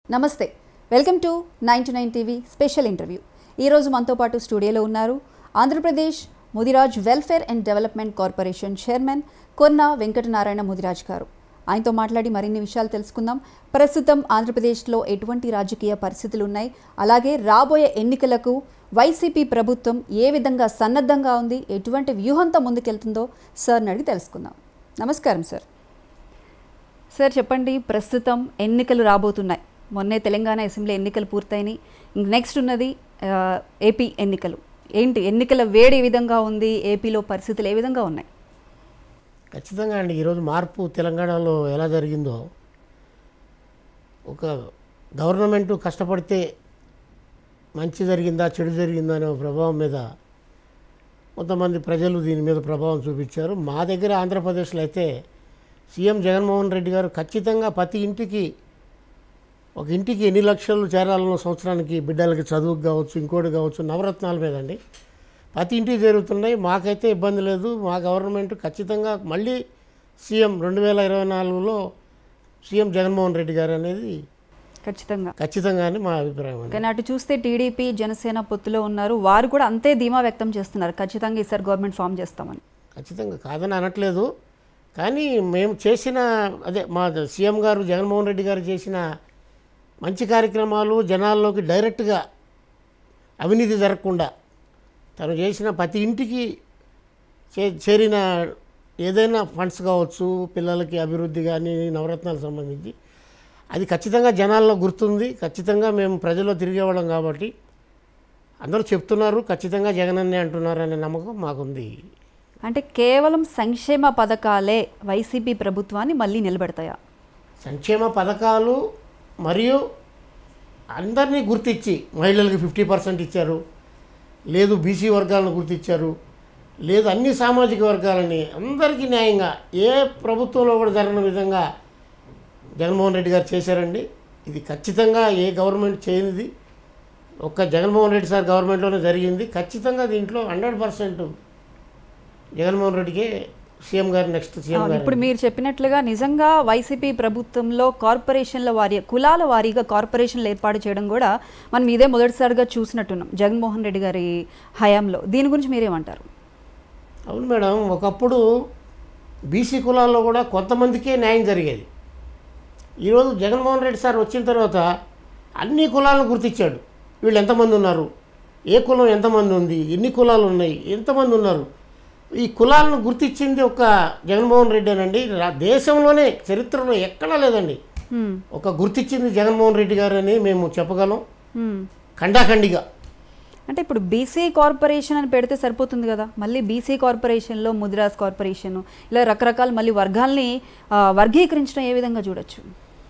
నమస్తే welcome to nine to nine TV special interview ఈరోజు మనతో పాటు స్టూడియోలో ఉన్నారు Andhra Pradesh Mudiraj welfare and development corporation chairman Konna Venkatanarayana Mudiraj గారు ఆయనతో మాట్లాడి మరిన్ని విషయాలు తెలుసుకుందాం ప్రస్తుతం ఆంధ్రప్రదేశ్లో ఎటువంటి రాజకీయ పరిస్థితులు ఉన్నాయి అలాగే రాబోయే ఎన్నికలకు వైసీపీ ప్రభుత్వం ఏ విధంగా సన్నద్ధంగా ఉంది ఎటువంటి వ్యూహంతో ముందుకెళ్తుందో సార్ని అడిగి తెలుసుకుందాం నమస్కారం సార్ సార్ చెప్పండి ప్రస్తుతం ఎన్నికలు రాబోతున్నాయి మొన్నే తెలంగాణ అసెంబ్లీ ఎన్నికలు పూర్తయినాయి ఇంక నెక్స్ట్ ఉన్నది ఆ, ఏపీ ఎన్నికలు ఏంటి ఎన్నికల వేడి ఏ విధంగా ఉంది ఏపీలో పరిస్థితులు ఏ విధంగా ఉన్నాయి ఖచ్చితంగా అండి ఈరోజు మార్పు తెలంగాణలో ఎలా జరిగిందో ఒక గవర్నమెంట్ కష్టపడితే మంచి జరిగిందా చెడు జరిగిందా అనే ప్రభావం మీద కొంతమంది ప్రజలు దీని మీద ప్రభావం చూపించారు మా దగ్గర ఆంధ్రప్రదేశ్లో అయితే సీఎం జగన్మోహన్ రెడ్డి గారు ఖచ్చితంగా ప్రతి ఇంటికి ఒక ఇంటికి ఎన్ని లక్షలు చేరాలన్న సంవత్సరానికి బిడ్డలకి చదువుకు కావచ్చు ఇంకోటి కావచ్చు నవరత్నాల మీద అండి ప్రతి ఇంటికి జరుగుతున్నాయి మాకైతే ఇబ్బంది లేదు మా గవర్నమెంట్ ఖచ్చితంగా మళ్ళీ సీఎం రెండు వేల ఇరవై నాలుగులో సీఎం జగన్మోహన్ రెడ్డి గారు అనేది ఖచ్చితంగా ఖచ్చితంగా అని మా అభిప్రాయం అండి కానీ అటు చూస్తే టీడీపీ జనసేన పొత్తులో ఉన్నారు వారు కూడా అంతే ధీమా వ్యక్తం చేస్తున్నారు ఖచ్చితంగా ఈసారి గవర్నమెంట్ ఫామ్ చేస్తామని ఖచ్చితంగా కాదని అనట్లేదు కానీ మేము చేసిన అదే మా సీఎం గారు జగన్మోహన్ రెడ్డి గారు చేసిన మంచి కార్యక్రమాలు జనాల్లోకి డైరెక్ట్గా అవినీతి జరగకుండా తను చేసిన ప్రతి ఇంటికి చే చేరిన ఏదైనా ఫండ్స్ కావచ్చు పిల్లలకి అభివృద్ధి కానీ నవరత్నాలకు సంబంధించి అది ఖచ్చితంగా జనాల్లో గుర్తుంది ఖచ్చితంగా మేము ప్రజల్లో తిరిగేవాళ్ళం కాబట్టి అందరూ చెప్తున్నారు ఖచ్చితంగా జగనన్నే అంటున్నారు అనే నమ్మకం మాకుంది అంటే కేవలం సంక్షేమ పథకాలే వైసీపీ ప్రభుత్వాన్ని మళ్ళీ నిలబెడతాయా సంక్షేమ పథకాలు మరియు అందరినీ గుర్తించి మహిళలకు ఫిఫ్టీ పర్సెంట్ ఇచ్చారు లేదు బీసీ వర్గాలను గుర్తించారు లేదు అన్ని సామాజిక వర్గాలని అందరికీ న్యాయంగా ఏ ప్రభుత్వంలో కూడా జరగని విధంగా జగన్మోహన్ రెడ్డి గారు చేశారండి ఇది ఖచ్చితంగా ఏ గవర్నమెంట్ చేయనిది ఒక్క జగన్మోహన్ రెడ్డి సార్ గవర్నమెంట్లోనే జరిగింది ఖచ్చితంగా దీంట్లో హండ్రెడ్ పర్సెంట్ జగన్మోహన్ రెడ్డికే సీఎం గారు నెక్స్ట్ సీఎం అవును, గారు ఇప్పుడు మీరు చెప్పినట్లుగా నిజంగా వైసీపీ ప్రభుత్వంలో కార్పొరేషన్ల వారి కులాల వారీగా కార్పొరేషన్లు ఏర్పాటు చేయడం కూడా మనం ఇదే మొదటిసారిగా చూసినట్టున్నాం జగన్మోహన్ రెడ్డి గారి హయాంలో దీని గురించి మీరేమంటారు అవును మేడం ఒకప్పుడు బీసీ కులాల్లో కూడా కొంతమందికే న్యాయం జరిగేది ఈరోజు జగన్మోహన్ రెడ్డి సార్ వచ్చిన తర్వాత అన్ని కులాలను గుర్తించాడు వీళ్ళు ఎంతమంది ఉన్నారు ఏ కులం ఎంతమంది ఉంది ఎన్ని కులాలు ఉన్నాయి ఎంతమంది ఉన్నారు ఈ కులాలను గుర్తించింది ఒక జగన్మోహన్ రెడ్డి అనండి రా- దేశంలోనే చరిత్రలో ఎక్కడా లేదండి హ్మ్, ఒక గుర్తించింది జగన్మోహన్ రెడ్డి గారు అని మేము చెప్పగలం హ్మ్. ఖండాఖండిగా అంటే ఇప్పుడు బీసీ కార్పొరేషన్ అని పెడితే సరిపోతుంది కదా మళ్ళీ బీసీ కార్పొరేషన్లో ముదిరాజ్ కార్పొరేషన్ ఇలా రకరకాల మళ్ళీ వర్గాల్ని ఆ, వర్గీకరించడం ఏ విధంగా చూడొచ్చు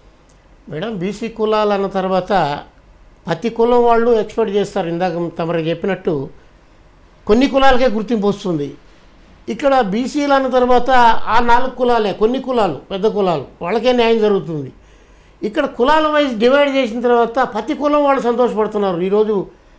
మేడం బీసీ కులాలు అన్న తర్వాత ప్రతి కులం వాళ్ళు ఎక్స్పెక్ట్ చేస్తారు ఇందాక తమరు చెప్పినట్టు కొన్ని కులాలకే గుర్తింపు వస్తుంది ఇక్కడ బీసీలు అన్న తర్వాత ఆ నాలుగు కులాలే కొన్ని కులాలు పెద్ద కులాలు వాళ్ళకే న్యాయం జరుగుతుంది ఇక్కడ కులాల వైజ్ డివైడ్ చేసిన తర్వాత ప్రతి కులం వాళ్ళు సంతోషపడుతున్నారు ఈరోజు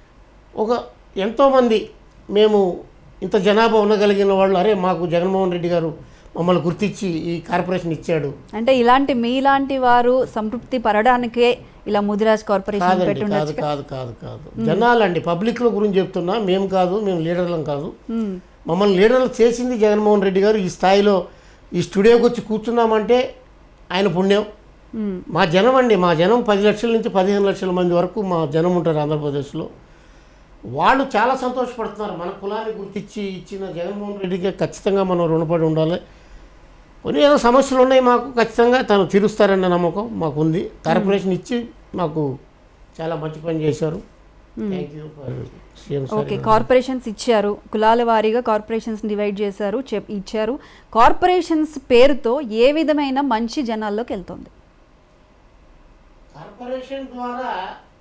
ఒక ఎంతోమంది మేము ఇంత జనాభా ఉండగలిగిన వాళ్ళు అరే మాకు జగన్మోహన్ రెడ్డి గారు మమ్మల్ని గుర్తించి ఈ కార్పొరేషన్ ఇచ్చాడు అంటే ఇలాంటి మీలాంటి వారు సంతృప్తి పడడానికే ఇలా ముదిరాజ్ కార్పొరేషన్ కాదండి కాదు పెట్టుండొచ్చు కాదు కాదు కాదు జనాలండి పబ్లిక్ల గురించి చెప్తున్నా మేము కాదు మేము లీడర్లం కాదు హ్మ్, మమ్మల్ని లీడర్లు చేసింది జగన్మోహన్ రెడ్డి గారు ఈ స్థాయిలో ఈ స్టూడియోకి వచ్చి కూర్చున్నామంటే ఆయన పుణ్యం హ్మ్. మా జనం అండి మా జనం పది లక్షల నుంచి పదిహేను లక్షల మంది వరకు మా జనం ఉంటారు ఆంధ్రప్రదేశ్లో వాళ్ళు చాలా సంతోషపడుతున్నారు మన కులాన్ని గుర్తించి ఇచ్చిన జగన్మోహన్ రెడ్డికి ఖచ్చితంగా మనం రుణపడి ఉండాలి కొన్ని ఏదో సమస్యలు ఉన్నాయి మాకు ఖచ్చితంగా తను తీరుస్తారన్న నమ్మకం మాకు ఉంది కార్పొరేషన్ ఇచ్చి మాకు చాలా మంచి పని చేశారు thank you for CM okay corporations ఇచ్చారు కులాల వారీగా కార్పొరేషన్స్ డివైడ్ చేశారు చెప్ ఇచ్చారు కార్పొరేషన్స్ పేరుతో ఏ విధమైన మంచి జనాల్లోకి వెళ్తుంది కార్పొరేషన్ ద్వారా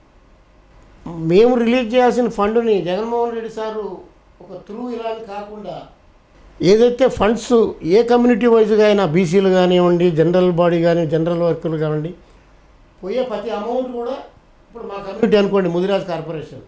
మేము రిలీజ్ చేయాల్సిన ఫండ్ని జగన్మోహన్ రెడ్డి సారు ఒక త్రూ ఇలా కాకుండా ఏదైతే ఫండ్స్ ఏ కమ్యూనిటీ వైజ్గా అయినా బీసీలు కానివ్వండి జనరల్ బాడీ కానీ జనరల్ వర్కులు కానివ్వండి పోయే ప్రతి అమౌంట్ కూడా ఇప్పుడు మా కమ్యూనిటీ అనుకోండి ముదిరాజ్ కార్పొరేషన్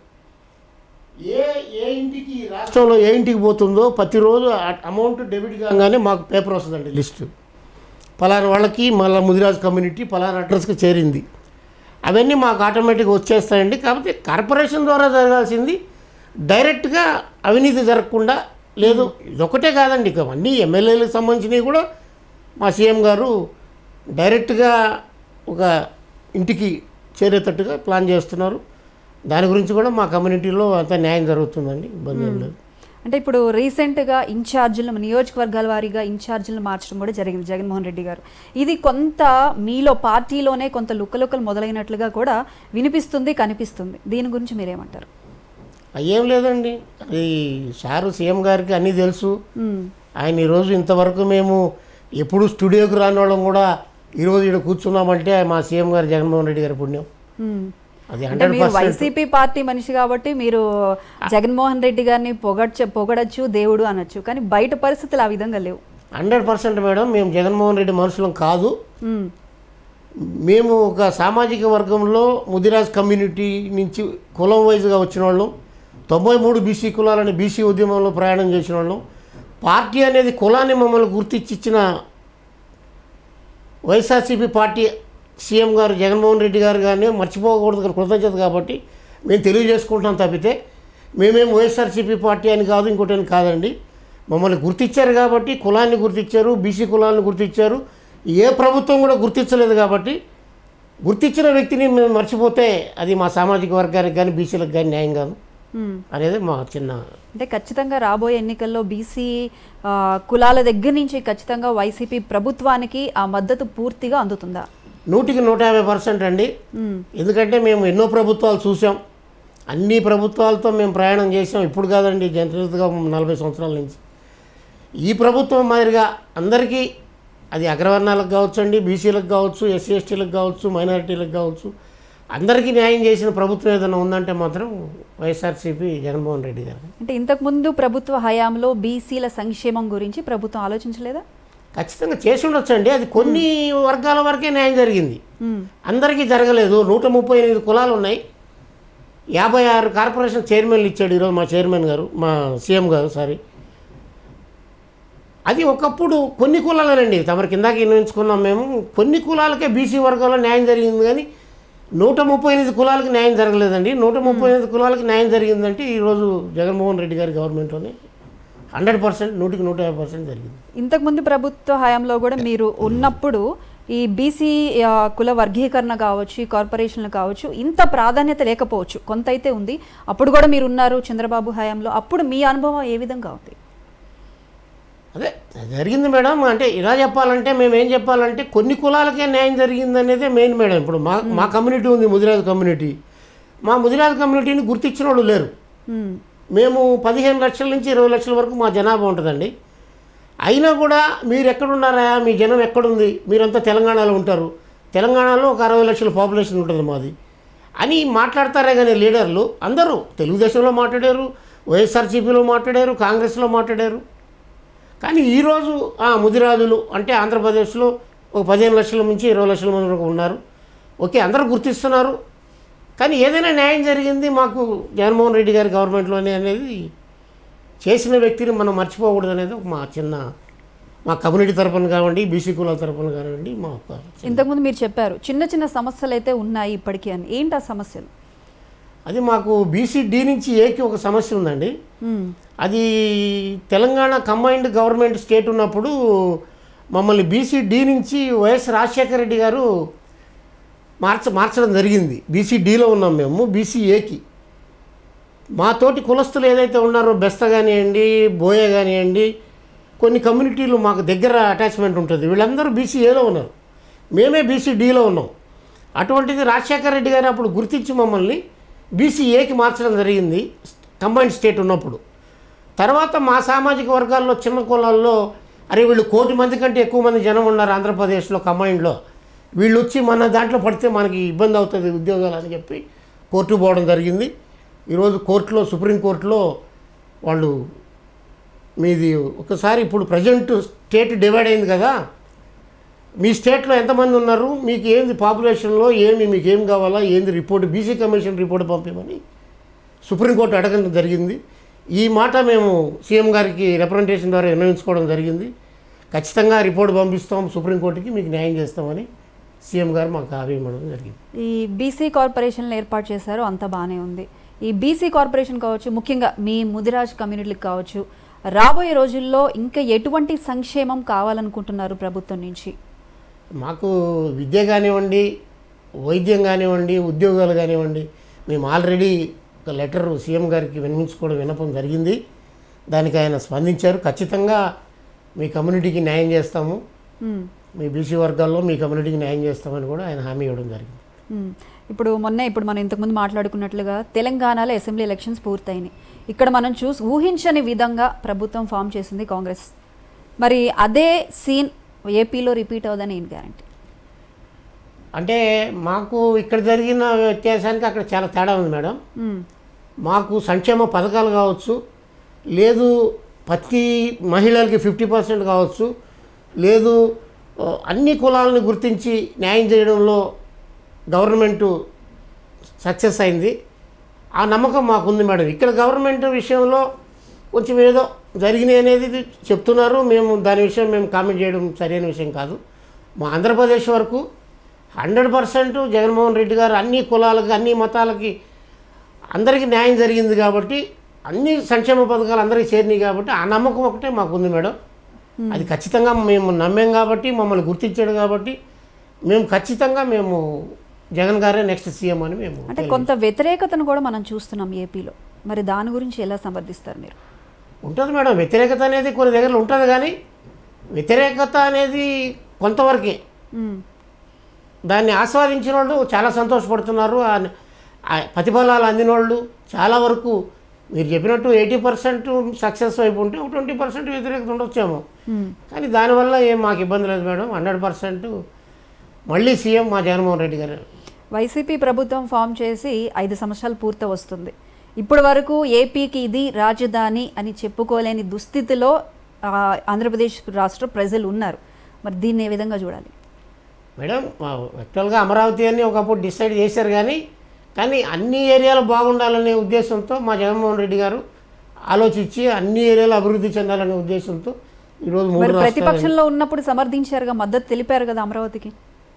ఏ ఏ ఇంటికి ఈ రాష్ట్రంలో ఏ ఇంటికి పోతుందో ప్రతిరోజు అమౌంట్ డెబిట్ కాగానే మాకు పేపర్ వస్తుందండి లిస్టు పలానా వాళ్ళకి మళ్ళీ ముదిరాజ్ కమ్యూనిటీ పలానా అడ్రస్కి చేరింది అవన్నీ మాకు ఆటోమేటిక్గా వచ్చేస్తాయండి కాకపోతే కార్పొరేషన్ ద్వారా జరగాల్సింది డైరెక్ట్గా అవినీతి జరగకుండా లేదు ఇదొకటే కాదండి ఇక అన్నీ ఎమ్మెల్యేలకు సంబంధించినవి కూడా మా సీఎం గారు డైరెక్ట్గా ఒక ఇంటికి చేరేటట్టుగా ప్లాన్ చేస్తున్నారు దాని గురించి కూడా మా కమ్యూనిటీలో అంత న్యాయం జరుగుతుందండి ఇబ్బంది ఏం లేదు అంటే ఇప్పుడు రీసెంట్గా ఇన్ఛార్జీలు నియోజకవర్గాల వారీగా ఇన్ఛార్జీలు మార్చడం కూడా జరిగింది జగన్మోహన్ రెడ్డి గారు ఇది కొంత మీలో పార్టీలోనే కొంత లుక్కలుక్కలు మొదలైనట్లుగా కూడా వినిపిస్తుంది కనిపిస్తుంది దీని గురించి మీరేమంటారు ఏం లేదండి అది సారు సీఎం గారికి అన్నీ తెలుసు మ్మ్. ఆయన ఈరోజు ఇంతవరకు మేము ఎప్పుడు స్టూడియోకి రాని వాళ్ళం కూడా ఈరోజు ఇక్కడ కూర్చున్నామంటే మా సీఎం గారు జగన్మోహన్ రెడ్డి గారి పుణ్యం మ్మ్. అది అంటే హండ్రెడ్ మీరు పర్సెంట్ వైసీపీ పార్టీ మనిషి కాబట్టి మీరు జగన్మోహన్ రెడ్డి గారిని పొగడ్చ పొగడచ్చు దేవుడు అనొచ్చు కానీ బయట పరిస్థితులు ఆ విధంగా లేవు హండ్రెడ్ పర్సెంట్ మేడం మేము జగన్మోహన్ రెడ్డి మనుషులం కాదు మ్మ్. మేము ఒక సామాజిక వర్గంలో ముదిరాజ్ కమ్యూనిటీ నుంచి కులం వైజ్గా వచ్చిన వాళ్ళం తొంభై మూడు బీసీ కులాలని బీసీ ఉద్యమంలో ప్రయాణం చేసిన వాళ్ళం పార్టీ అనేది కులాన్ని మమ్మల్ని గుర్తించి ఇచ్చిన వైఎస్ఆర్సీపీ పార్టీ సీఎం గారు జగన్మోహన్ రెడ్డి గారు కానీ మర్చిపోకూడదు కృతజ్ఞత కాబట్టి మేము తెలియజేసుకుంటాం తప్పితే మేమేం వైఎస్ఆర్సీపీ పార్టీ అని కాదు ఇంకోటి అని కాదండి మమ్మల్ని గుర్తించారు కాబట్టి కులాన్ని గుర్తించారు బీసీ కులాన్ని గుర్తించారు ఏ ప్రభుత్వం కూడా గుర్తించలేదు కాబట్టి గుర్తించిన వ్యక్తిని మేము మర్చిపోతే అది మా సామాజిక వర్గానికి కానీ బీసీలకు కానీ న్యాయం కాదు మ్మ్. అనేది మా చిన్న అంటే ఖచ్చితంగా రాబోయే ఎన్నికల్లో బీసీ ఆ, కులాల దగ్గర నుంచి ఖచ్చితంగా వైసీపీ ప్రభుత్వానికి ఆ మద్దతు పూర్తిగా అందుతుందా నూటికి నూట యాభై పర్సెంట్ అండి మ్మ్. ఎందుకంటే మేము ఎన్నో ప్రభుత్వాలు చూసాం అన్ని ప్రభుత్వాలతో మేము ప్రయాణం చేసాం ఇప్పుడు కాదండి జనరల్గా నలభై సంవత్సరాల నుంచి ఈ ప్రభుత్వం మాదిరిగా అందరికీ అది అగ్రవర్ణాలకు కావచ్చండి బీసీలకు కావచ్చు ఎస్సీ ఎస్టీలకు కావచ్చు మైనారిటీలకు కావచ్చు అందరికీ న్యాయం చేసిన ప్రభుత్వం ఏదైనా ఉందంటే మాత్రం వైఎస్ఆర్సీపీ జగన్మోహన్ రెడ్డి గారు అంటే ఇంతకుముందు ప్రభుత్వ హయాంలో బీసీల సంక్షేమం గురించి ప్రభుత్వం ఆలోచించలేదా ఖచ్చితంగా చేసి ఉండొచ్చండి అది కొన్ని వర్గాల వరకే న్యాయం జరిగింది మ్మ్. అందరికీ జరగలేదు నూట ముప్పై ఎనిమిది కులాలు ఉన్నాయి యాభై ఆరు కార్పొరేషన్ చైర్మన్లు ఇచ్చాడు ఈరోజు మా చైర్మన్ గారు మా సీఎం గారు సారీ అది ఒకప్పుడు కొన్ని కులాలనండి తమరి కిందాక నిర్ణయించుకున్నాం మేము కొన్ని కులాలకే బీసీ వర్గంలో న్యాయం జరిగింది కానీ నూట ముప్పై ఎనిమిది కులాలకు న్యాయం జరగలేదండి నూట ముప్పై ఎనిమిది కులాలకు న్యాయం జరిగిందంటే ఈరోజు జగన్మోహన్ రెడ్డి గారి గవర్నమెంట్లోనే హండ్రెడ్ పర్సెంట్ నూటికి నూట యాభై పర్సెంట్ జరిగింది ఇంతకుముందు ప్రభుత్వ హయాంలో కూడా మీరు ఉన్నప్పుడు ఈ బీసీ ఆ, కుల వర్గీకరణ కావచ్చు ఈ కార్పొరేషన్లు కావచ్చు ఇంత ప్రాధాన్యత లేకపోవచ్చు కొంత అయితే ఉంది అప్పుడు కూడా మీరు ఉన్నారు చంద్రబాబు హయాంలో అప్పుడు మీ అనుభవం ఏ విధంగా ఉంది అదే జరిగింది మేడం అంటే ఇలా చెప్పాలంటే మేము ఏం చెప్పాలంటే కొన్ని కులాలకే న్యాయం జరిగింది అనేదే మెయిన్ మేడం ఇప్పుడు మా మా కమ్యూనిటీ ఉంది ముదిరాజ్ కమ్యూనిటీ మా ముదిరాజ్ కమ్యూనిటీని గుర్తించిన వాళ్ళు లేరు మ్మ్. మేము పదిహేను లక్షల నుంచి ఇరవై లక్షల వరకు మా జనాభా ఉంటుందండి అయినా కూడా మీరు ఎక్కడున్నారా మీ జనం ఎక్కడుంది మీరంతా తెలంగాణలో ఉంటారు తెలంగాణలో ఒక అరవై లక్షల పాపులేషన్ ఉంటుంది మాది అని మాట్లాడతారే కానీ లీడర్లు అందరూ తెలుగుదేశంలో మాట్లాడారు వైఎస్ఆర్సీపీలో మాట్లాడారు కాంగ్రెస్లో మాట్లాడారు కానీ ఈరోజు ఆ, ముదిరాజులు అంటే ఆంధ్రప్రదేశ్లో ఒక పదిహేను లక్షల నుంచి ఇరవై లక్షల మంది వరకు ఉన్నారు ఓకే అందరూ గుర్తిస్తున్నారు కానీ ఏదైనా న్యాయం జరిగింది మాకు జగన్మోహన్ రెడ్డి గారి గవర్నమెంట్లోనే అనేది చేసిన వ్యక్తిని మనం మర్చిపోకూడదు అనేది ఒక మా చిన్న మా కమ్యూనిటీ తరపున కానివ్వండి బీసీ కులాల తరపున కానివ్వండి మా ఒక ఇంతకుముందు మీరు చెప్పారు చిన్న చిన్న సమస్యలు అయితే ఉన్నాయి ఇప్పటికీ అని ఏంటి ఆ సమస్యలు అది మాకు బీసీ డి నుంచి ఏకి ఒక సమస్య ఉందండి మ్మ్. అది తెలంగాణ కంబైన్డ్ గవర్నమెంట్ స్టేట్ ఉన్నప్పుడు మమ్మల్ని బీసీ డి నుంచి వైఎస్ రాజశేఖర రెడ్డి గారు మార్చ మార్చడం జరిగింది బీసీ డిలో ఉన్నాం మేము బీసీ ఏకి మా తోటి కులస్తులు ఏదైతే ఉన్నారో బెస్త కానివ్వండి బోయ కానివ్వండి కొన్ని కమ్యూనిటీలు మాకు దగ్గర అటాచ్మెంట్ ఉంటుంది వీళ్ళందరూ బీసీ ఏలో ఉన్నారు మేమే బీసీ డిలో ఉన్నాం అటువంటిది రాజశేఖర రెడ్డి గారు అప్పుడు గుర్తించి మమ్మల్ని బీసీ ఏకి మార్చడం జరిగింది కంబైన్డ్ స్టేట్ ఉన్నప్పుడు తర్వాత మా సామాజిక వర్గాల్లో చిన్న కులాల్లో అరే వీళ్ళు కోటి మంది కంటే ఎక్కువ మంది జనం ఉన్నారు ఆంధ్రప్రదేశ్లో కంబైన్డ్లో వీళ్ళు వచ్చి మన దాంట్లో పడితే మనకి ఇబ్బంది అవుతుంది ఉద్యోగాలు అని చెప్పి కోర్టు పోవడం జరిగింది ఈరోజు కోర్టులో సుప్రీంకోర్టులో వాళ్ళు మీది ఒకసారి ఇప్పుడు ప్రజెంట్ స్టేట్ డివైడ్ అయింది కదా మీ స్టేట్లో ఎంతమంది ఉన్నారు మీకు ఏంది పాపులేషన్లో ఏమి మీకు ఏం కావాలా ఏంది రిపోర్ట్ బీసీ కమిషన్ రిపోర్ట్ పంపించమని సుప్రీంకోర్టు అడగడం జరిగింది ఈ మాట మేము సీఎం గారికి రిప్రజెంటేషన్ ద్వారా నిర్ణయించుకోవడం జరిగింది ఖచ్చితంగా రిపోర్ట్ పంపిస్తాం సుప్రీంకోర్టుకి మీకు న్యాయం చేస్తామని సీఎం గారు మాకు హామీ ఇవ్వడం జరిగింది ఈ బీసీ కార్పొరేషన్లు ఏర్పాటు చేశారు అంత బాగానే ఉంది ఈ బీసీ కార్పొరేషన్ కావచ్చు ముఖ్యంగా మీ ముదిరాజ్ కమ్యూనిటీకి కావచ్చు రాబోయే రోజుల్లో ఇంకా ఎటువంటి సంక్షేమం కావాలనుకుంటున్నారు ప్రభుత్వం నుంచి మాకు విద్య కానివ్వండి వైద్యం కానివ్వండి ఉద్యోగాలు కానివ్వండి మేము ఆల్రెడీ ఒక లెటర్ సీఎం గారికి వినిపించుకోవడం వినపం జరిగింది దానికి ఆయన స్పందించారు ఖచ్చితంగా మీ కమ్యూనిటీకి న్యాయం చేస్తాము మ్మ్. మీ బీసీ వర్గాల్లో మీ కమ్యూనిటీకి న్యాయం చేస్తామని కూడా ఆయన హామీ ఇవ్వడం జరిగింది మ్మ్. ఇప్పుడు మొన్నే ఇప్పుడు మనం ఇంతకుముందు మాట్లాడుకున్నట్లుగా తెలంగాణలో అసెంబ్లీ ఎలక్షన్స్ పూర్తయినాయి ఇక్కడ మనం చూసి ఊహించని విధంగా ప్రభుత్వం ఫామ్ చేసింది కాంగ్రెస్ మరి అదే సీన్ ఏపీలో రిపీట్ అవుదని ఏం గ్యారంటీ అంటే మాకు ఇక్కడ జరిగిన వ్యత్యాసానికి అక్కడ చాలా తేడా ఉంది మేడం మాకు సంక్షేమ పథకాలు కావచ్చు లేదు ప్రతి మహిళలకి ఫిఫ్టీ పర్సెంట్ కావచ్చు లేదు ఆ, అన్ని కులాలను గుర్తించి న్యాయం చేయడంలో గవర్నమెంటు సక్సెస్ అయింది ఆ నమ్మకం మాకుంది మేడం ఇక్కడ గవర్నమెంట్ విషయంలో కొంచెం ఏదో జరిగినాయి అనేది చెప్తున్నారు మేము దాని విషయం మేము కామెంట్ చేయడం సరైన విషయం కాదు మా ఆంధ్రప్రదేశ్ వరకు హండ్రెడ్ పర్సెంట్ జగన్మోహన్ రెడ్డి గారు అన్ని కులాలకి అన్ని మతాలకి అందరికీ న్యాయం జరిగింది కాబట్టి అన్ని సంక్షేమ పథకాలు అందరికీ చేరినాయి కాబట్టి ఆ నమ్మకం ఒకటే మాకుంది మేడం అది ఖచ్చితంగా మేము నమ్మాం కాబట్టి మమ్మల్ని గుర్తించాడు కాబట్టి మేము ఖచ్చితంగా మేము జగన్ గారే నెక్స్ట్ సీఎం అని మేము అంటే కొంత వ్యతిరేకతను కూడా మనం చూస్తున్నాం ఏపీలో మరి దాని గురించి ఎలా సమర్థిస్తారు మీరు ఉంటుంది మేడం వ్యతిరేకత అనేది కొన్ని దగ్గర ఉంటుంది కానీ వ్యతిరేకత అనేది కొంతవరకే మ్మ్. దాన్ని ఆస్వాదించిన వాళ్ళు చాలా సంతోషపడుతున్నారు ఆ- ఆ ప్రతిఫలాలు అందిన వాళ్ళు చాలా వరకు మీరు చెప్పినట్టు ఎయిటీ పర్సెంట్ సక్సెస్ వైపు ఉంటే ఒక ట్వంటీ పర్సెంట్ వ్యతిరేకత ఉండొచ్చేమో మ్మ్. కానీ దానివల్ల ఏం మాకు ఇబ్బంది లేదు మేడం హండ్రెడ్ పర్సెంట్ మళ్ళీ సీఎం మా జగన్మోహన్ రెడ్డి గారు వైసీపీ ప్రభుత్వం ఫామ్ చేసి ఐదు సంవత్సరాలు పూర్తి వస్తుంది ఇప్పటి వరకు ఏపీకి ఇది రాజధాని అని చెప్పుకోలేని దుస్థితిలో ఆ, ఆంధ్రప్రదేశ్ రాష్ట్ర ప్రజలు ఉన్నారు మరి దీన్ని ఏ విధంగా చూడాలి మేడం యాక్చువల్గా అమరావతి అని ఒకప్పుడు డిసైడ్ చేశారు కానీ కానీ అన్ని ఏరియాలు బాగుండాలనే ఉద్దేశంతో మా జగన్మోహన్ రెడ్డి గారు ఆలోచించి అన్ని ఏరియాలు అభివృద్ధి చెందాలనే ఉద్దేశంతో ఈరోజు మూడు మరి రాష్ట్రాలు ప్రతిపక్షంలో ఉన్నప్పుడు సమర్థించారుగా మద్దతు తెలిపారు కదా అమరావతికి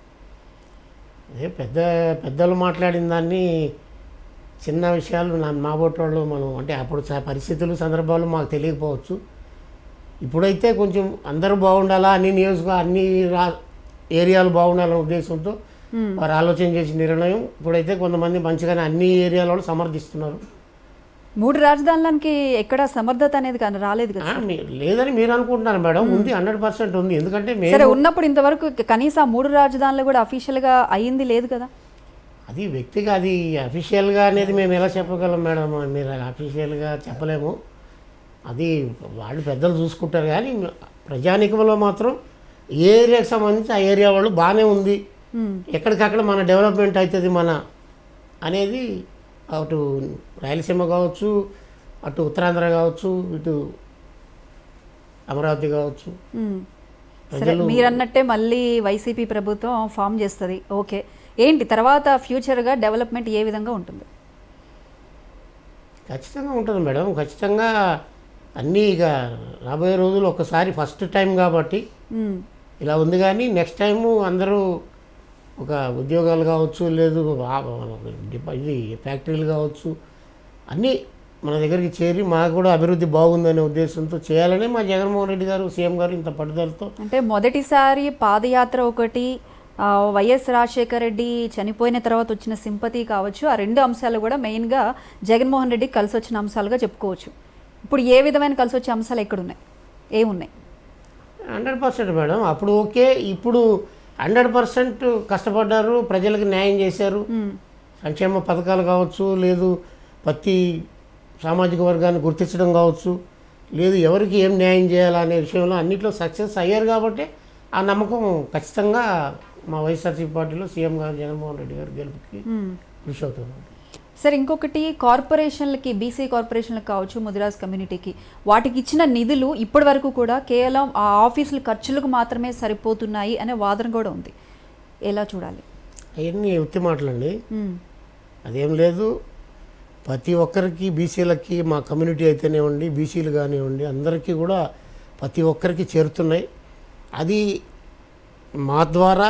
అదే పెద్ద పెద్దలు మాట్లాడిన దాన్ని చిన్న విషయాలు నా మా వాళ్ళు మనం అంటే అప్పుడు స- పరిస్థితులు సందర్భాలు మాకు తెలియకపోవచ్చు ఇప్పుడైతే కొంచెం అందరూ బాగుండాలా అన్ని నియోజక అన్ని రా ఏరియాలు బాగుండాలనే ఉద్దేశంతో వారు ఆలోచన చేసిన నిర్ణయం ఇప్పుడైతే కొంతమంది మంచిగానే అన్ని ఏరియాలలో సమర్థిస్తున్నారు మూడు రాజధానులకి ఎక్కడ సమర్థత అనేది కానీ రాలేదు కదా ఆ, మీ- లేదని మీరు అనుకుంటున్నారు మేడం ఉంది హండ్రెడ్ పర్సెంట్ ఉంది ఎందుకంటే మేము సరే ఉన్నప్పుడు ఇంతవరకు కనీసం ఆ మూడు రాజధానులు కూడా అఫీషియల్గా అయ్యింది లేదు కదా అది వ్యక్తిగా అది అఫీషియల్గా అనేది మేము ఎలా చెప్పగలం మేడం మీరు అఫీషియల్గా చెప్పలేము అది వాళ్ళు పెద్దలు చూసుకుంటారు కానీ ప్రజానికంలో మాత్రం ఏ ఏరియాకి సంబంధించి ఆ ఏరియా వాళ్ళు బాగానే ఉంది మ్మ్. ఎక్కడికక్కడ మన డెవలప్మెంట్ అవుతుంది మన అనేది అటు రాయలసీమ కావచ్చు అటు ఉత్తరాంధ్ర కావచ్చు ఇటు అమరావతి కావచ్చు మ్మ్. సరే ప్రజలు మీరు అన్నట్టే మళ్ళీ వైసీపీ ప్రభుత్వం ఫామ్ చేస్తుంది ఓకే ఏంటి తర్వాత ఫ్యూచర్గా డెవలప్మెంట్ ఏ విధంగా ఉంటుంది ఖచ్చితంగా ఉంటుంది మేడం ఖచ్చితంగా అన్నీ ఇక రాబోయే రోజులు ఒకసారి ఫస్ట్ టైం కాబట్టి మ్మ్. ఇలా ఉంది కానీ నెక్స్ట్ టైము అందరూ ఒక ఉద్యోగాలు కావచ్చు లేదు ఆ- డిప- ఇది ఫ్యాక్టరీలు కావచ్చు అన్నీ మన దగ్గరికి చేరి మాకు కూడా అభివృద్ధి బాగుందనే ఉద్దేశంతో చేయాలని మా జగన్మోహన్ రెడ్డి గారు సీఎం గారు ఇంత పట్టుదలతో అంటే మొదటిసారి పాదయాత్ర ఒకటి ఆ, వైఎస్ రాజశేఖర రెడ్డి చనిపోయిన తర్వాత వచ్చిన సింపతి కావచ్చు ఆ రెండు అంశాలు కూడా మెయిన్గా జగన్మోహన్ రెడ్డి కలిసి వచ్చిన అంశాలుగా చెప్పుకోవచ్చు ఇప్పుడు ఏ విధమైన కలిసి వచ్చే అంశాలు ఎక్కడున్నాయి ఏమున్నాయి హండ్రెడ్ పర్సెంట్ మేడం అప్పుడు ఓకే ఇప్పుడు హండ్రెడ్ పర్సెంట్ కష్టపడ్డారు ప్రజలకు న్యాయం చేశారు మ్మ్. సంక్షేమ పథకాలు కావచ్చు లేదు ప్రతి సామాజిక వర్గాన్ని గుర్తించడం కావచ్చు లేదు ఎవరికి ఏం న్యాయం చేయాలనే విషయంలో అన్నిట్లో సక్సెస్ అయ్యారు కాబట్టి ఆ నమ్మకం ఖచ్చితంగా మా వైఎస్ఆర్సీ పార్టీలో సీఎం గారు జగన్మోహన్ రెడ్డి గారు గెలుపుకి మ్మ్. కృషి అవుతుంది సరే ఇంకొకటి కార్పొరేషన్లకి బీసీ కార్పొరేషన్లకు కావచ్చు ముదిరాజ్ కమ్యూనిటీకి వాటికి ఇచ్చిన నిధులు ఇప్పటి వరకు కూడా కేవలం ఆ ఆఫీసుల ఖర్చులకు మాత్రమే సరిపోతున్నాయి అనే వాదన కూడా ఉంది ఎలా చూడాలి అవన్నీ ఉత్తి మాటలండి మ్మ్. అదేం లేదు ప్రతి ఒక్కరికి బీసీలకి మా కమ్యూనిటీ అయితేనేవ్వండి బీసీలు కానివ్వండి అందరికీ కూడా ప్రతి ఒక్కరికి చేరుతున్నాయి అది మా ద్వారా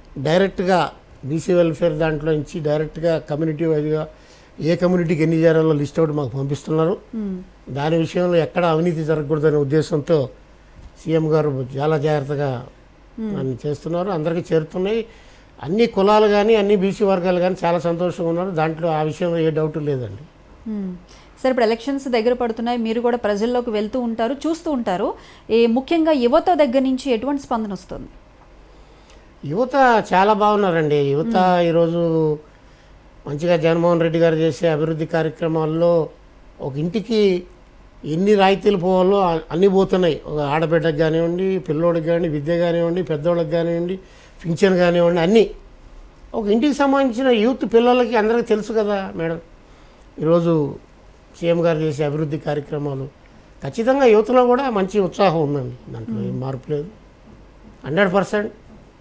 డైరెక్ట్గా బీసీ వెల్ఫేర్ దాంట్లో నుంచి డైరెక్ట్గా కమ్యూనిటీ వైజ్గా ఏ కమ్యూనిటీకి ఎన్ని చేరాలో లిస్ట్ అవుట్ మాకు పంపిస్తున్నారు మ్మ్. దాని విషయంలో ఎక్కడ అవినీతి జరగకూడదనే ఉద్దేశంతో సీఎం గారు చాలా జాగ్రత్తగా అన్ని చేస్తున్నారు అందరికీ చేరుతున్నాయి అన్ని కులాలు కానీ అన్ని బీసీ వర్గాలు కానీ చాలా సంతోషంగా ఉన్నారు దాంట్లో ఆ విషయంలో ఏ డౌట్ లేదండి మ్మ్. సరే ఇప్పుడు ఎలక్షన్స్ దగ్గర పడుతున్నాయి మీరు కూడా ప్రజల్లోకి వెళ్తూ ఉంటారు చూస్తూ ఉంటారు ఈ ముఖ్యంగా యువత దగ్గర నుంచి ఎటువంటి స్పందన వస్తుంది యువత చాలా బాగున్నారండి యువత ఈరోజు మంచిగా జగన్మోహన్ రెడ్డి గారు చేసే అభివృద్ధి కార్యక్రమాల్లో ఒక ఇంటికి ఎన్ని రాయితీలు పోవాలో అ- అన్నీ పోతున్నాయి ఒక ఆడబిడ్డకు కానివ్వండి పిల్లోడికి కానివ్వండి విద్య కానివ్వండి పెద్దోళ్ళకి కానివ్వండి పింఛన్ కానివ్వండి అన్నీ ఒక ఇంటికి సంబంధించిన యూత్ పిల్లలకి అందరికీ తెలుసు కదా మేడం ఈరోజు సీఎం గారు చేసే అభివృద్ధి కార్యక్రమాలు ఖచ్చితంగా యువతలో కూడా మంచి ఉత్సాహం ఉందండి దాంట్లో ఏం మార్పు లేదు హండ్రెడ్ పర్సెంట్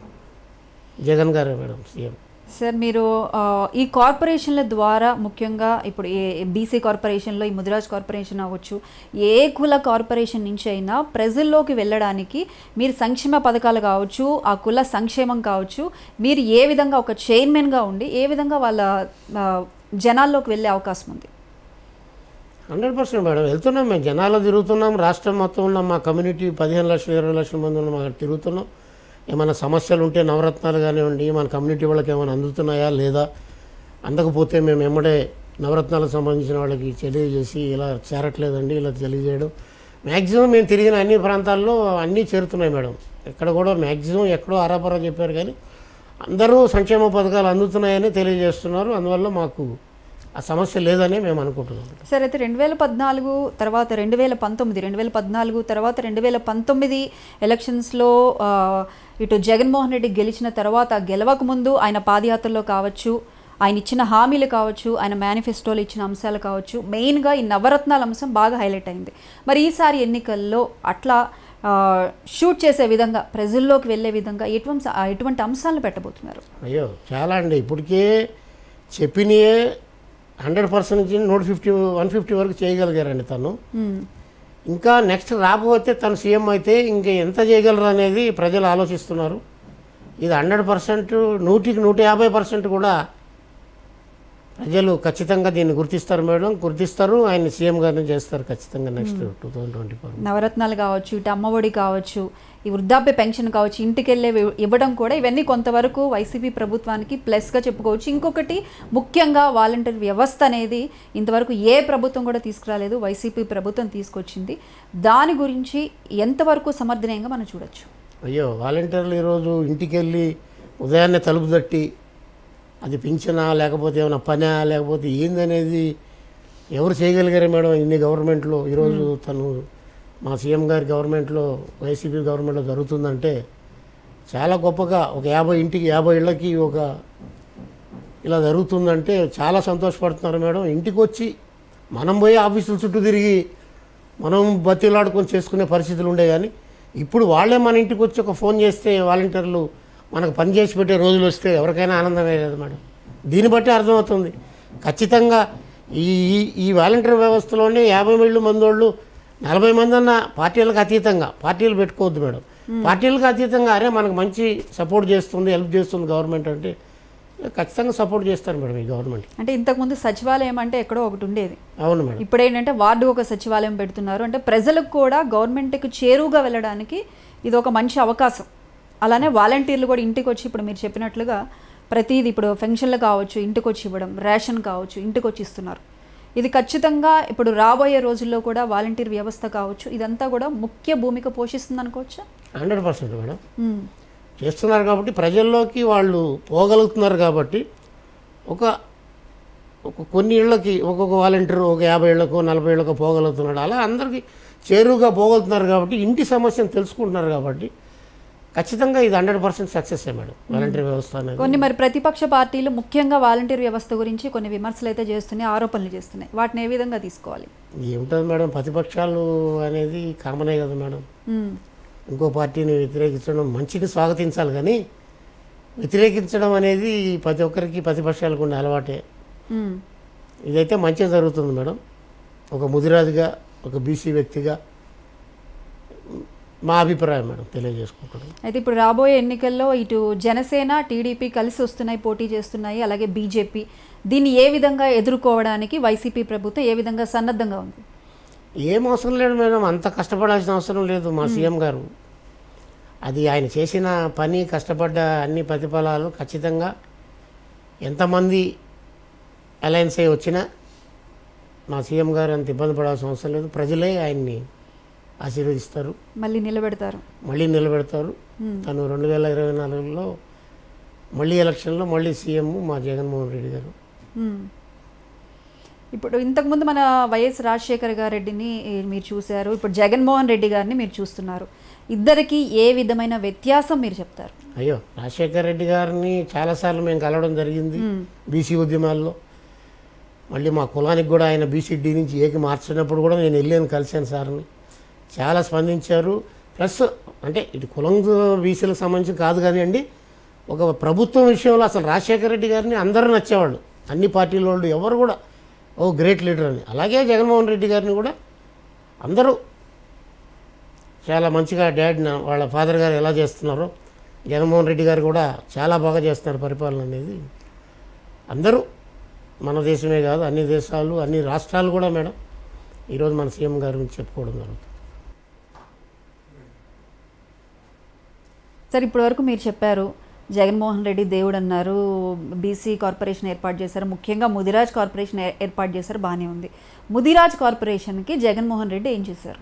జగన్ గారే మేడం సీఎం సార్ మీరు ఆ, ఈ కార్పొరేషన్ల ద్వారా ముఖ్యంగా ఇప్పుడు ఏ బీసీ కార్పొరేషన్లో ఈ ముదిరాజ్ కార్పొరేషన్ అవ్వచ్చు ఏ కుల కార్పొరేషన్ నుంచి అయినా ప్రజల్లోకి వెళ్ళడానికి మీరు సంక్షేమ పథకాలు కావచ్చు ఆ కుల సంక్షేమం కావచ్చు మీరు ఏ విధంగా ఒక చైర్మన్గా ఉండి ఏ విధంగా వాళ్ళ ఆ, జనాల్లోకి వెళ్ళే అవకాశం ఉంది హండ్రెడ్ పర్సెంట్ మేడం వెళ్తున్నాం మేము జనాలు తిరుగుతున్నాం రాష్ట్రం మొత్తం ఉన్న మా కమ్యూనిటీ పదిహేను లక్షలు ఇరవై లక్షల మంది ఉన్న మా తిరుగుతున్నాం ఏమైనా సమస్యలు ఉంటే నవరత్నాలు కానివ్వండి మన కమ్యూనిటీ వాళ్ళకి ఏమైనా అందుతున్నాయా లేదా అందకపోతే మేము ఎమ్మడే నవరత్నాలకు సంబంధించిన వాళ్ళకి తెలియజేసి ఇలా చేరట్లేదండి ఇలా తెలియజేయడం మ్యాక్సిమం మేము తిరిగిన అన్ని ప్రాంతాల్లో అన్నీ చేరుతున్నాయి మేడం ఎక్కడ కూడా మ్యాక్సిమం ఎక్కడో ఆరాపరా చెప్పారు కానీ అందరూ సంక్షేమ పథకాలు అందుతున్నాయని తెలియజేస్తున్నారు అందువల్ల మాకు ఆ సమస్య లేదని మేము అనుకుంటున్నాం సరే అయితే రెండు వేల పద్నాలుగు తర్వాత రెండు వేల పంతొమ్మిది రెండు వేల పద్నాలుగు తర్వాత రెండు వేల పంతొమ్మిది ఎలక్షన్స్లో ఆ, ఇటు జగన్మోహన్ రెడ్డి గెలిచిన తర్వాత గెలవక ముందు ఆయన పాదయాత్రలో కావచ్చు ఆయన ఇచ్చిన హామీలు కావచ్చు ఆయన మేనిఫెస్టోలో ఇచ్చిన అంశాలు కావచ్చు మెయిన్గా ఈ నవరత్నాల అంశం బాగా హైలైట్ అయింది మరి ఈసారి ఎన్నికల్లో అట్లా ఆ, షూట్ చేసే విధంగా ప్రజల్లోకి వెళ్ళే విధంగా ఎటువంటి ఎటువంటి అంశాలను పెట్టబోతున్నారు అయ్యో చాలా అండి ఇప్పటికే చెప్పినయే హండ్రెడ్ పర్సెంట్ నుంచి నూట ఫిఫ్టీ వన్ ఫిఫ్టీ వరకు చేయగలిగారండి తను మ్మ్. ఇంకా నెక్స్ట్ రాబోతే తను సీఎం అయితే ఇంకా ఎంత చేయగలరు అనేది ప్రజలు ఆలోచిస్తున్నారు ఇది హండ్రెడ్ పర్సెంట్ నూటికి నూట యాభై పర్సెంట్ కూడా ప్రజలు ఖచ్చితంగా దీన్ని గుర్తిస్తారు మేడం గుర్తిస్తారు ఆయన సీఎం గారిని చేస్తారు ఖచ్చితంగా next two thousand twenty four Navaratnalu కావచ్చు ఇటు అమ్మఒడి కావచ్చు ఈ వృద్ధాప్య పెన్షన్ కావచ్చు ఇంటికి వెళ్ళే ఇవ్- ఇవ్వడం కూడా ఇవన్నీ కొంతవరకు వైసీపీ ప్రభుత్వానికి ప్లస్గా చెప్పుకోవచ్చు ఇంకొకటి ముఖ్యంగా వాలంటీర్ వ్యవస్థ అనేది ఇంతవరకు ఏ ప్రభుత్వం కూడా తీసుకురాలేదు వైసీపీ ప్రభుత్వం తీసుకొచ్చింది దాని గురించి ఎంతవరకు సమర్థనీయంగా మనం చూడొచ్చు అయ్యో వాలంటీర్లు ఈరోజు ఇంటికి వెళ్ళి ఉదయాన్నే తలుపు తట్టి అది పింఛనా లేకపోతే ఏమైనా పనా లేకపోతే ఏందనేది ఎవరు చేయగలిగారు మేడం ఇన్ని గవర్నమెంట్లో ఈరోజు తను మా సీఎం గారి గవర్నమెంట్లో వైసీపీ గవర్నమెంట్లో జరుగుతుందంటే చాలా గొప్పగా ఒక యాభై ఇంటికి యాభై ఇళ్ళకి ఒక ఇలా జరుగుతుందంటే చాలా సంతోషపడుతున్నారు మేడం ఇంటికి వచ్చి మనం పోయి ఆఫీసుల చుట్టూ తిరిగి మనం బతిలాడుకొని చేసుకునే పరిస్థితులు ఉండే కానీ ఇప్పుడు వాళ్ళే మన ఇంటికి వచ్చి ఒక ఫోన్ చేస్తే వాలంటీర్లు మనకు పని చేసి పెట్టే రోజులు వస్తే ఎవరికైనా ఆనందమే కదా మేడం దీన్ని బట్టి అర్థమవుతుంది ఖచ్చితంగా ఈ ఈ- ఈ వాలంటీర్ వ్యవస్థలోనే యాభై మంది మందోళ్ళు నలభై మంది అన్న పార్టీలకు అతీతంగా పార్టీలు పెట్టుకోవద్దు మేడం పార్టీలకు అతీతంగా అరే మనకు మంచి సపోర్ట్ చేస్తుంది హెల్ప్ చేస్తుంది గవర్నమెంట్ అంటే ఖచ్చితంగా సపోర్ట్ చేస్తారు మేడం ఈ గవర్నమెంట్ అంటే ఇంతకుముందు సచివాలయం అంటే ఎక్కడో ఒకటి ఉండేది అవును మేడం ఇప్పుడు ఏంటంటే వార్డు ఒక సచివాలయం పెడుతున్నారు అంటే ప్రజలకు కూడా గవర్నమెంట్కి చేరువుగా వెళ్ళడానికి ఇది ఒక మంచి అవకాశం అలానే వాలంటీర్లు కూడా ఇంటికి వచ్చి ఇప్పుడు మీరు చెప్పినట్లుగా ప్రతిదీ ఇప్పుడు ఫంక్షన్లు కావచ్చు ఇంటికి వచ్చి ఇవ్వడం రేషన్ కావచ్చు ఇంటికి వచ్చి ఇస్తున్నారు ఇది ఖచ్చితంగా ఇప్పుడు రాబోయే రోజుల్లో కూడా వాలంటీర్ వ్యవస్థ కావచ్చు ఇదంతా కూడా ముఖ్య భూమిక పోషిస్తుంది అనుకోవచ్చా హండ్రెడ్ పర్సెంట్ మేడం చేస్తున్నారు కాబట్టి ప్రజల్లోకి వాళ్ళు పోగలుగుతున్నారు కాబట్టి ఒక ఒక కొన్ని ఇళ్ళకి ఒక్కొక్క వాలంటీర్ ఒక యాభై ఇళ్ళకు నలభై ఇళ్ళకు పోగలుగుతున్నాడు అలా అందరికీ చేరువుగా పోగలుగుతున్నారు కాబట్టి ఇంటి సమస్యను తెలుసుకుంటున్నారు కాబట్టి ఖచ్చితంగా ఇది hundred percent success madam volunteer వ్యవస్థ అనేది కొన్ని మరి ప్రతిపక్ష పార్టీలు ముఖ్యంగా వాలంటీర్ వ్యవస్థ గురించి కొన్ని విమర్శలు అయితే చేస్తున్నాయి ఆరోపణలు చేస్తున్నాయి వాటిని ఏ విధంగా తీసుకోవాలి ఏముంటుంది మేడం ప్రతిపక్షాలు అనేది కామనే కదా మేడం మ్మ్. ఇంకో పార్టీని వ్యతిరేకించడం మంచిని స్వాగతించాలి కానీ వ్యతిరేకించడం అనేది ప్రతి ఒక్కరికి ప్రతిపక్షాలకు ఉండే అలవాటే మ్మ్. ఇదైతే మంచిగా జరుగుతుంది మేడం ఒక ముదిరాజుగా ఒక బీసీ వ్యక్తిగా మా అభిప్రాయం మేడం తెలియజేసుకుంటున్నాను అయితే ఇప్పుడు రాబోయే ఎన్నికల్లో ఇటు జనసేన టీడీపీ కలిసి వస్తున్నాయి పోటీ చేస్తున్నాయి అలాగే బీజేపీ దీన్ని ఏ విధంగా ఎదుర్కోవడానికి వైసీపీ ప్రభుత్వం ఏ విధంగా సన్నద్ధంగా ఉంది ఏం అవసరం లేదు మేడం అంత కష్టపడాల్సిన అవసరం లేదు మా సీఎం గారు అది ఆయన చేసిన పని కష్టపడ్డ అన్ని ప్రతిఫలాలు ఖచ్చితంగా ఎంతమంది అలయన్స్ అయ్యి వచ్చినా మా సీఎం గారు అంత ఇబ్బంది పడాల్సిన అవసరం లేదు ప్రజలే ఆయన్ని ఆశీర్వదిస్తారు మళ్ళీ నిలబెడతారు మళ్ళీ నిలబెడతారు తను రెండు వేల ఇరవై నాలుగులో మళ్ళీ ఎలక్షన్లో మళ్ళీ సీఎం మా జగన్మోహన్ రెడ్డి గారు మ్మ్. ఇప్పుడు ఇంతకుముందు మన వైఎస్ రాజశేఖర్ గారెడ్డిని ఏ, మీరు చూశారు ఇప్పుడు జగన్మోహన్ రెడ్డి గారిని మీరు చూస్తున్నారు ఇద్దరికి ఏ విధమైన వ్యత్యాసం మీరు చెప్తారు అయ్యో రాజశేఖర్ రెడ్డి గారిని చాలాసార్లు మేము కలవడం జరిగింది బీసీ ఉద్యమాల్లో మళ్ళీ మా కులానికి కూడా ఆయన బీసీ డి నుంచి ఏకి మార్చినప్పుడు కూడా నేను వెళ్ళాను కలిశాను సార్ని చాలా స్పందించారు ప్లస్ అంటే ఇది కులం బీసీలకు సంబంధించి కాదు కానివ్వండి ఒక ప్రభుత్వం విషయంలో అసలు రాజశేఖర రెడ్డి గారిని అందరూ నచ్చేవాళ్ళు అన్ని పార్టీల వాళ్ళు ఎవరు కూడా ఓ గ్రేట్ లీడర్ అని అలాగే జగన్మోహన్ రెడ్డి గారిని కూడా అందరూ చాలా మంచిగా డాడ్ నా- వాళ్ళ ఫాదర్ గారు ఎలా చేస్తున్నారో జగన్మోహన్ రెడ్డి గారు కూడా చాలా బాగా చేస్తున్నారు పరిపాలన అనేది అందరూ మన దేశమే కాదు అన్ని దేశాలు అన్ని రాష్ట్రాలు కూడా మేడం ఈరోజు మన సీఎం గారి గురించి చెప్పుకోవడం జరుగుతుంది సార్ ఇప్పటి వరకు మీరు చెప్పారు జగన్మోహన్ రెడ్డి దేవుడు అన్నారు బీసీ కార్పొరేషన్ ఏర్పాటు చేశారు ముఖ్యంగా ముదిరాజ్ కార్పొరేషన్ ఏ- ఏర్పాటు చేశారు బాగానే ఉంది ముదిరాజ్ కార్పొరేషన్కి జగన్మోహన్ రెడ్డి ఏం చేశారు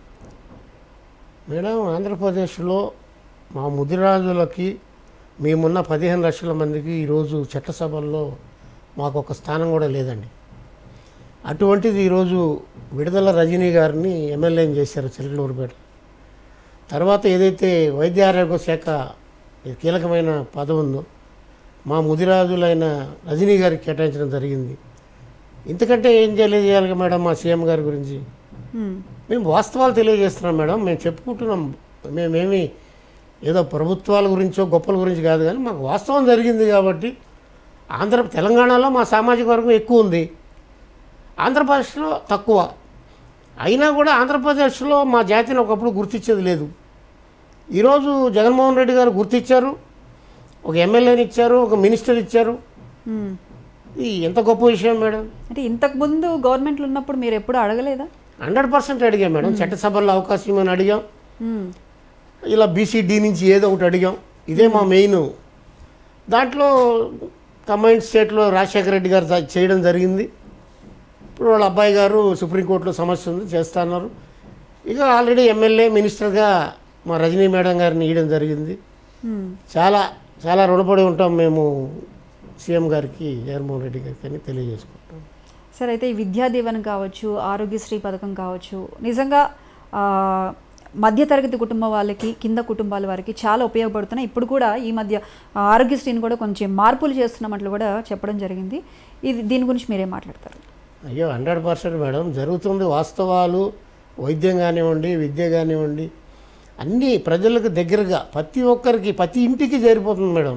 మేడం ఆంధ్రప్రదేశ్లో మా ముదిరాజులకి మేమున్న పదిహేను లక్షల మందికి ఈరోజు చట్టసభల్లో మాకు ఒక స్థానం కూడా లేదండి అటువంటిది ఈరోజు విడుదల రజనీ గారిని ఎమ్మెల్యేని చేశారు చిలకలూరుపేట తర్వాత ఏదైతే వైద్య ఆరోగ్య శాఖ ఈ కీలకమైన పదవి ఉందో మా ముదిరాజులైన రజనీ గారికి కేటాయించడం జరిగింది ఇంతకంటే ఏం తెలియజేయాలి మేడం మా సీఎం గారి గురించి మ్మ్. మేము వాస్తవాలు తెలియజేస్తున్నాం మేడం మేము చెప్పుకుంటున్నాం మేమేమి ఏదో ప్రభుత్వాల గురించో గొప్పల గురించి కాదు కానీ మాకు వాస్తవం జరిగింది కాబట్టి ఆంధ్ర తెలంగాణలో మా సామాజిక వర్గం ఎక్కువ ఉంది ఆంధ్రప్రదేశ్లో తక్కువ అయినా కూడా ఆంధ్రప్రదేశ్లో మా జాతిని ఒకప్పుడు గుర్తించేది లేదు ఈరోజు జగన్మోహన్ రెడ్డి గారు గుర్తించారు ఒక ఎమ్మెల్యేని ఇచ్చారు ఒక మినిస్టర్ ఇచ్చారు మ్మ్. ఇది ఎంత గొప్ప విషయం మేడం అంటే ఇంతకుముందు గవర్నమెంట్లు ఉన్నప్పుడు మీరు ఎప్పుడు అడగలేదా హండ్రెడ్ పర్సెంట్ అడిగాం మేడం చట్టసభల్లో అవకాశం ఇవ్వమని అడిగాం మ్మ్. ఇలా బీసీడీ నుంచి ఏదో ఒకటి అడిగాం ఇదే మా మెయిన్ దాంట్లో కంబైన్డ్ స్టేట్లో రాజశేఖర రెడ్డి గారు దా- చేయడం జరిగింది ఇప్పుడు వాళ్ళ అబ్బాయి గారు సుప్రీంకోర్టులో సమస్య ఉంది చేస్తున్నారు ఇక ఆల్రెడీ ఎమ్మెల్యే మినిస్టర్గా మా రజనీ మేడం గారిని ఇవ్వడం జరిగింది మ్మ్. చాలా చాలా రుణపడి ఉంటాం మేము సీఎం గారికి జగన్మోహన్ రెడ్డి గారికి అని తెలియజేసుకుంటాం సరే అయితే ఈ విద్యా దీవెన కావచ్చు ఆరోగ్యశ్రీ పథకం కావచ్చు నిజంగా ఆ, మధ్యతరగతి కుటుంబం వాళ్ళకి కింద కుటుంబాల వారికి చాలా ఉపయోగపడుతున్నాయి ఇప్పుడు కూడా ఈ మధ్య ఆ, ఆరోగ్యశ్రీని కూడా కొంచెం మార్పులు చేస్తున్నట్లు కూడా చెప్పడం జరిగింది ఇది దీని గురించి మీరేం మాట్లాడతారు అయ్యో హండ్రెడ్ పర్సెంట్ మేడం జరుగుతుంది వాస్తవాలు వైద్యం కానివ్వండి విద్య కానివ్వండి అన్నీ ప్రజలకు దగ్గరగా ప్రతి ఒక్కరికి ప్రతి ఇంటికి చేరిపోతుంది మేడం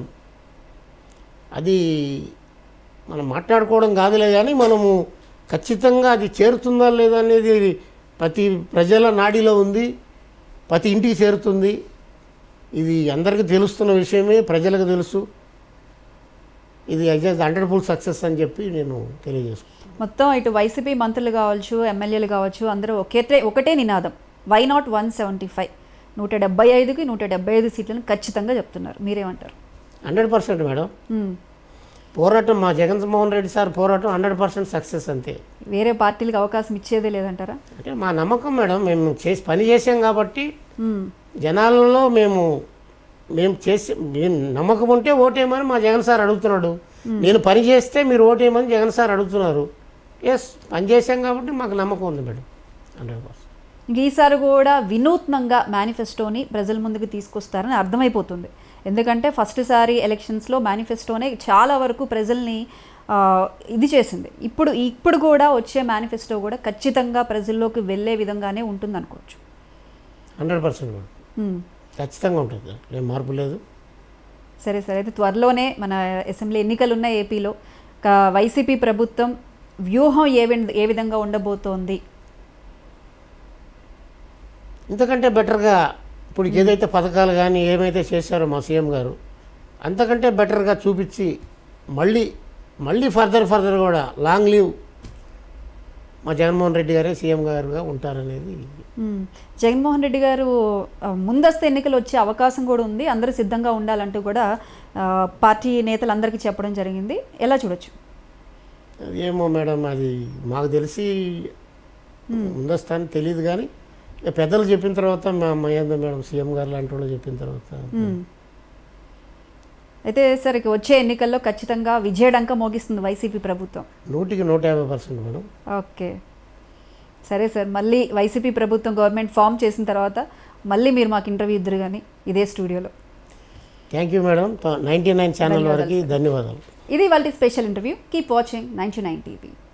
అది మనం మాట్లాడుకోవడం కాదులే కానీ మనము ఖచ్చితంగా అది చేరుతుందా లేదా అనేది ప్రతి ప్రజల నాడిలో ఉంది ప్రతి ఇంటికి చేరుతుంది ఇది అందరికీ తెలుస్తున్న విషయమే ప్రజలకు తెలుసు ఇది హండ్రెడ్ ఫుల్ సక్సెస్ అని చెప్పి నేను తెలియజేసుకుంటాను మొత్తం ఇటు వైసీపీ మంత్రులు కావచ్చు ఎమ్మెల్యేలు కావచ్చు అందరూ ఒకటే ఒకటే నినాదం why not one seventy five నూట డెబ్బై ఐదుకి నూట డెబ్బై ఐదు సీట్లను ఖచ్చితంగా చెప్తున్నారు మీరేమంటారు హండ్రెడ్ పర్సెంట్ మేడం మ్మ్. పోరాటం మా జగన్మోహన్ రెడ్డి సార్ పోరాటం హండ్రెడ్ పర్సెంట్ సక్సెస్ అంతే వేరే పార్టీలకు అవకాశం ఇచ్చేదే లేదంటారా అంటే మా నమ్మకం మేడం మేము చేసి పని చేసాం కాబట్టి మ్మ్. జనాలలో మేము మేము చేసి మేము నమ్మకం ఉంటే ఓటేయమని మా జగన్ సార్ అడుగుతున్నాడు నేను పని చేస్తే మీరు ఓటేయమని జగన్ సార్ అడుగుతున్నారు ఎస్ పని చేసాం కాబట్టి మాకు నమ్మకం ఉంది మేడం హండ్రెడ్ పర్సెంట్ ఇంక ఈసారి కూడా వినూత్నంగా మేనిఫెస్టోని ప్రజల ముందుకు తీసుకొస్తారని అర్థమైపోతుంది ఎందుకంటే ఫస్ట్ సారి ఎలక్షన్స్లో మేనిఫెస్టోనే చాలా వరకు ప్రజల్ని ఆ, ఇది చేసింది ఇప్పుడు ఇప్పుడు కూడా వచ్చే మేనిఫెస్టో కూడా ఖచ్చితంగా ప్రజల్లోకి వెళ్ళే విధంగానే ఉంటుంది అనుకోవచ్చు హండ్రెడ్ పర్సెంట్ మేడం మ్మ్. ఖచ్చితంగా ఉంటుంది ఏం మార్పు లేదు సరే సరే అయితే త్వరలోనే మన అసెంబ్లీ ఎన్నికలు ఉన్నాయి ఏపీలో క- వైసీపీ ప్రభుత్వం వ్యూహం ఏ విధ- ఏ విధంగా ఉండబోతోంది ఇంతకంటే బెటర్గా ఇప్పుడు ఏదైతే పథకాలు కానీ ఏమైతే చేశారో మా సీఎం గారు అంతకంటే బెటర్గా చూపించి మళ్ళీ మళ్ళీ ఫర్దర్ ఫర్దర్ కూడా లాంగ్ లీవ్ మా జగన్మోహన్ రెడ్డి గారే సీఎం గారుగా ఉంటారనేది మ్మ్. జగన్మోహన్ రెడ్డి గారు ఆ, ముందస్తు ఎన్నికలు వచ్చే అవకాశం కూడా ఉంది అందరూ సిద్ధంగా ఉండాలంటూ కూడా ఆ, పార్టీ నేతలందరికీ చెప్పడం జరిగింది ఎలా చూడొచ్చు ఏమో మేడం అది మాకు తెలిసి ముందస్తాను తెలియదు కానీ ఇక పెద్దలు చెప్పిన తర్వాత మా మహేంద్ర మేడం సీఎం గారు లాంటి వాళ్ళు చెప్పిన తర్వాత మ్మ్. అయితే సార్ ఇక వచ్చే ఎన్నికల్లో ఖచ్చితంగా విజయడంక మోగిస్తుంది వైసీపీ ప్రభుత్వం నూటికి నూట యాభై పర్సెంట్ మేడం ఓకే సరే సార్ మళ్ళీ వైసీపీ ప్రభుత్వం గవర్నమెంట్ ఫామ్ చేసిన తర్వాత మళ్ళీ మీరు మాకు ఇంటర్వ్యూ ఇద్దరు కానీ ఇదే స్టూడియోలో thank you madam ninety nine channel ధన్యవాదాలు వరకు ధన్యవాదాలు ఇది వాళ్ళ special interview keep watching ninety nine TV